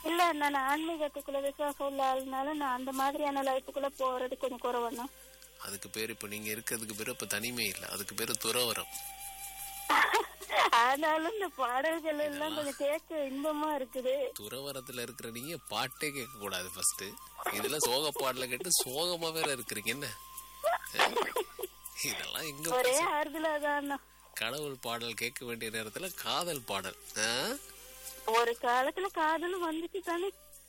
இல்ல நான் ஆன்மீகத்துக்குள்ள விசுவாசம் உள்ள ஆளுனால நான் அந்த மாதிரியான லைஃபுக்குள்ள போறது கொஞ்சம் குறவண்ணா அதுக்கு பேர் இப்ப நீங்க இருக்கிறதுக்கு பேர் இப்ப தனிமை இல்ல அதுக்கு பேரு துறவரம் ஆனாலும் இந்த பாடல்கள் எல்லாம் கொஞ்சம் கேட்க இன்பமா இருக்குது துறவரத்துல இருக்கிற நீங்க பாட்டே கேட்க கூடாது ஃபர்ஸ்ட் இதுல சோக பாடல கேட்டு சோகமா வேற இருக்கிறீங்க என்ன அஹ்? இதெல்லாம் எங்க ஒரே ஆறுதலா தான் கடவுள் பாடல் கேட்க வேண்டிய நேரத்துல காதல் பாடல் அஹ்? ஒரு காலத்துல காதலும் வந்துச்சு தானே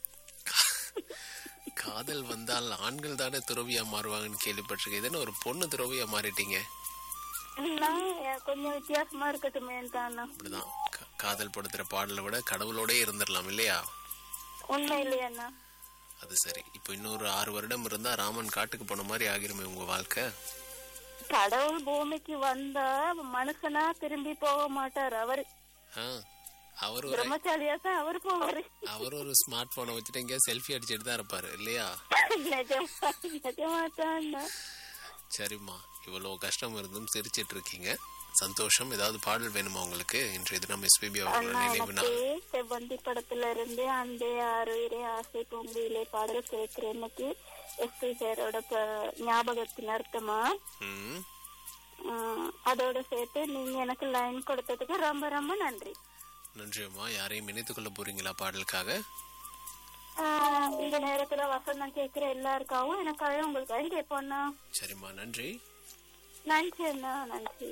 காதல் வந்தால் ஆண்கள் தானே துறவியா மாறுவாங்கன்னு கேள்விப்பட்டிருக்கேன் இது என்ன ஒரு பொண்ணு துறவியா மாறிட்டீங்க நான் கொஞ்சம் வித்தியாசமா இருக்கட்டுமே தானே அப்படிதான் கா- காதல் படுத்துற பாடலை விட கடவுளோடே இருந்துடலாம் இல்லையா உண்மை இல்லையாண்ணா அது சரி இப்போ இன்னொரு ஆறு வருடம் இருந்தா ராமன் காட்டுக்கு போன மாதிரி ஆகிருமே உங்க வாழ்க்கை கடவுள் பூமிக்கு வந்தா மனுஷனா திரும்பி போக மாட்டார் அவரு ஆ, அவர் ஒரு பிரம்மச்சாரியா தான் அவரு போவாரு அவர் ஒரு ஸ்மார்ட் போனை வச்சுட்டு எங்கேயா செல்ஃபி அடிச்சிட்டு தான் இருப்பாரு இல்லையா நிஜமா நிஜமா தான் சரிம்மா இவ்வளவு கஷ்டம் இருந்தும் சிரிச்சிட்டு இருக்கீங்க சந்தோஷம் ஏதாவது பாடல் வேணுமா உங்களுக்கு இன்றைய தினம் எஸ்பிபி அவர்களோட அண்ணா நினைவு நாள் எனக்கு செவ்வந்தி படத்துல இருந்து அந்த ஆறுயிரே ஆசை பொங்கிலே பாடல் கேட்கிறேன் இன்னைக்கு எஸ்பி சாரோட ப- ஞாபகத்தின் அர்த்தமா ம், உம், அதோட சேர்த்து நீங்க எனக்கு லைன் கொடுத்ததுக்கு ரொம்ப ரொம்ப நன்றி நன்றி அம்மா யாரையும் இணைத்துக் கொள்ள போறீங்களா பாடலுக்காக ஆஹ், இந்த நேரத்துல வசந்தம் கேட்கிற எல்லாருக்காகவும் எனக்காக உங்களுக்காக கேட்போம்ண்ணா சரிம்மா நன்றி நன்றி அண்ணா நன்றி